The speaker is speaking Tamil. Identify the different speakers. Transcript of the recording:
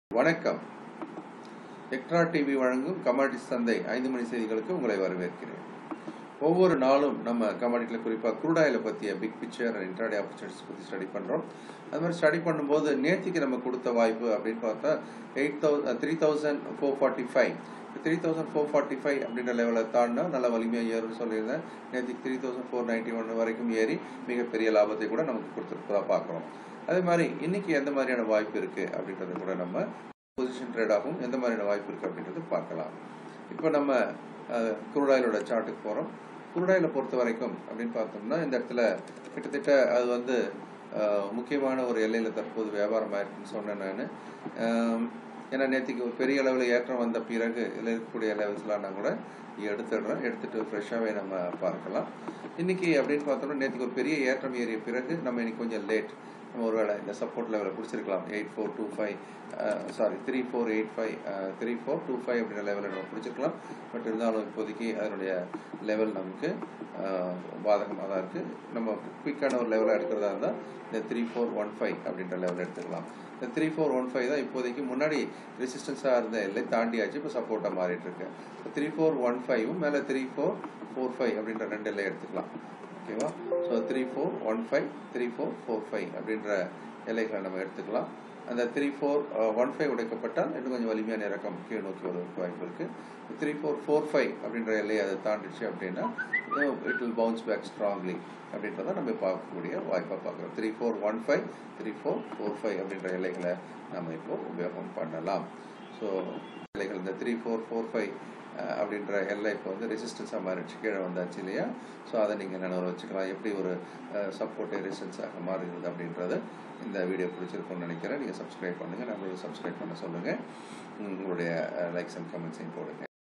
Speaker 1: வணக்கம் எக்ட்ரா டிவி வழங்கும் கமாடிட்டி சந்தை ஐந்து மணி செய்திகளுக்கு உங்களை வரவேற்கிறேன் ஒவ்வொரு நாளும் நம்ம கமாடிட்டியில் குறிப்பாக குரூடாயில பற்றிய big picture and intraday opportunities பற்றி ஸ்டடி பண்ணுறோம் அது மாதிரி ஸ்டடி பண்ணும்போது நேற்றுக்கு நம்ம கொடுத்த வாய்ப்பு அப்படின்னு பார்த்தா eight thousand three thousand four forty five three thousand four forty five அப்படின்ற லெவலில் தாண்டினா நல்ல வலிமையாக ஏறும்னு சொல்லியிருந்தேன் நேற்றுக்கு three thousand four ninety one வரைக்கும் ஏறி மிகப்பெரிய லாபத்தை கூட நமக்கு கொடுத்துருப்பதா பார்க்குறோம் அதே மாதிரி இன்னைக்கு எந்த மாதிரியான வாய்ப்பு இருக்குது அப்படின்றத கூட நம்ம பொசிஷன் ட்ரேடாகவும் எந்த மாதிரியான வாய்ப்பு இருக்குது அப்படின்றது பார்க்கலாம் இப்போ நம்ம குருடாயிலோட சார்ட்டுக்கு போகிறோம் குருடாயில பொறுத்த வரைக்கும் அப்படின்னு பார்த்தோம்னா இந்த இடத்துல கிட்டத்தட்ட அது வந்து அஹ், முக்கியமான ஒரு எல்லையில் தற்போது வியாபாரம் ஆயிருக்குன்னு சொன்னேன் நான் ஏன்னா நேற்றுக்கு ஒரு பெரிய அளவில் ஏற்றம் வந்த பிறகு இதில் இருக்கக்கூடிய லெவல்ஸ்லாம் நான் கூட எடுத்துடுறேன் எடுத்துட்டு ஃப்ரெஷ்ஷாகவே நம்ம பார்க்கலாம் இன்னைக்கு அப்படின்னு பார்த்தோம்னா நேற்றுக்கு ஒரு பெரிய ஏற்றம் ஏறிய பிறகு நம்ம இன்னைக்கு கொஞ்சம் லேட் நம்ம ஒருவேளை இந்த சப்போர்ட் லெவலில் பிடிச்சிருக்கலாம் eight four two five sorry three four eight five three four two five அப்படின்ற லெவலில் நம்ம பிடிச்சிருக்கலாம் பட் இருந்தாலும் இப்போதைக்கு அதனுடைய லெவல் நமக்கு அஹ், பாதகமாக தான் இருக்குது நம்ம குயிக்கான ஒரு லெவலாக எடுக்கிறதா இருந்தால் இந்த த்ரீ ஃபோர் ஒன் ஃபைவ் அப்படின்ற லெவலில் எடுத்துக்கலாம் இந்த த்ரீ ஃபோர் ஒன் ஃபைவ் தான் இப்போதைக்கு முன்னாடி ரெசிஸ்டன்ஸாக இருந்த எல்லை தாண்டியாச்சு இப்போ சப்போர்ட்டாக மாறிட்டு இருக்கு த்ரீ ஃபோர் ஒன் ஃபைவும் மேலே த்ரீ ஃபோர் ஃபோர் ஃபைவ் அப்படின்ற ரெண்டு எல்லை எடுத்துக்கலாம் ஓகேவா so three four one five three four four five அப்படின்ற எல்லைகளை நம்ம எடுத்துக்கலாம் அந்த த்ரீ ஃபோர் ஒன் ஃபைவ் உடைக்கப்பட்டால் இன்னும் கொஞ்சம் வலிமையான இறக்கம் கீழ் நோக்கி வருவதற்கு வாய்ப்பு இருக்குது த்ரீ ஃபோர் ஃபோர் ஃபைவ் அப்படின்ற எல்லையை அதை தாண்டிச்சு அப்படின்னா it will bounce back strongly அப்படின்றத நம்ம பார்க்கக்கூடிய வாய்ப்பாக பார்க்குறோம் three four one five three four four five அப்படின்ற எல்லைகளை நம்ம இப்போ உபயோகம் பண்ணலாம் ஸோ எல்லைகள் இந்த த்ரீ ஃபோர் ஃபோர் ஃபைவ் அப்படின்ற எல்லை இப்போ வந்து ரெசிஸ்டன்ஸாக மாறிடுச்சு கீழே வந்தாச்சு இல்லையா ஸோ அதை நீங்கள் நினைவு வச்சுக்கலாம் எப்படி ஒரு சப்போர்ட்டே ரெசிஸ்டன்ஸாக மாறுகிறது அப்படின்றது இந்த வீடியோ பிடிச்சிருக்கும்னு நினைக்கிறேன் நீங்கள் சப்ஸ்கிரைப் பண்ணுங்கள் நம்மளுக்கு சப்ஸ்கிரைப் பண்ண சொல்லுங்கள் உங்களுடைய லைக்ஸ் அண்ட் கமெண்ட்ஸையும் போடுங்க